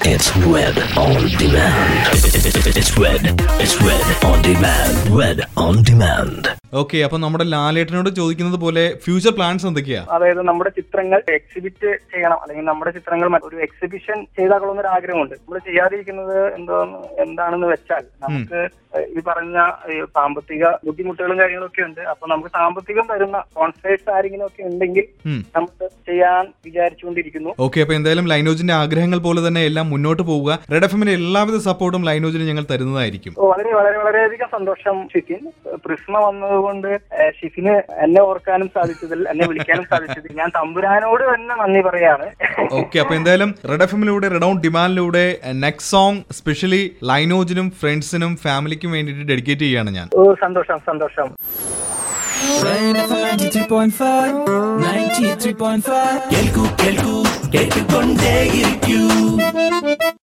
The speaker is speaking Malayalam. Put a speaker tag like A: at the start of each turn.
A: It's Red on Demand. It's Red. It's Red on Demand. Red on Demand.
B: Okay അപ്പൊ നമ്മുടെ ലാലേട്ടനോട് ചോദിക്കുന്നത് പോലെ ഫ്യൂച്ചർ പ്ലാൻസ് എന്തൊക്കെയാ
C: അതായത് നമ്മുടെ ചിത്രങ്ങൾ എക്സിബിറ്റ് ചെയ്യണം അല്ലെങ്കിൽ നമ്മുടെ ചിത്രങ്ങൾ മ- ഒരു എക്സിബിഷൻ ചെയ്താകളൊന്നും ഒരു ആഗ്രഹമുണ്ട് നമ്മൾ ചെയ്യാതിരിക്കുന്നത് എന്തോ എന്താണെന്ന് വെച്ചാൽ നമുക്ക് ഈ പറഞ്ഞ ഈ സാമ്പത്തിക ബുദ്ധിമുട്ടുകളും കാര്യങ്ങളൊക്കെ ഉണ്ട് അപ്പൊ നമുക്ക് സാമ്പത്തികം തരുന്ന സ്പോൺസേഴ്സ് ആരെങ്കിലും ഒക്കെ ഉണ്ടെങ്കിൽ
B: ഉം.
C: നമുക്ക് ചെയ്യാൻ വിചാരിച്ചുകൊണ്ടിരിക്കുന്നു
B: ഓക്കെ അപ്പൊ എന്തായാലും ലൈനോജിന്റെ ആഗ്രഹങ്ങൾ പോലെ തന്നെ എല്ലാം മുന്നോട്ട് പോവുക റെഡ് എഫ് എമ്മിന്റെ എല്ലാവിധ സപ്പോർട്ടും ലൈനോജിന് ഞങ്ങൾ തരുന്നതായിരിക്കും
C: ഓ, വളരെ വളരെ വളരെയധികം സന്തോഷം ഷിഫിൻ പ്രിസ്മ വന്നതുകൊണ്ട് ഏഹ്, ഷിഫിന് എന്നെ ഓർക്കാനും സാധിച്ചതിൽ എന്നെ വിളിക്കാനും സാധിച്ചതിൽ ഞാൻ തമ്പുരാനോട് തന്നെ നന്ദി പറയാണ്
B: ഓക്കെ അപ്പൊ എന്തായാലും റെഡ് എഫ് എമ്മിലൂടെ റെഡ് ഓൺ ഡിമാൻഡിലൂടെ നെക്സ്റ്റ് സോങ് സ്പെഷ്യലി ലൈനോജിനും ഫ്രണ്ട്സിനും ഫാമിലിക്കും വേണ്ടിയിട്ട് ഡെഡിക്കേറ്റ് ചെയ്യാണ് ഞാൻ
C: ഓ സന്തോഷം സന്തോഷം
D: Red FM 93.5 93.5
A: കേൾക്കൂ കേൾക്കൂ കേട്ടുകൊണ്ടേയിരിക്കൂ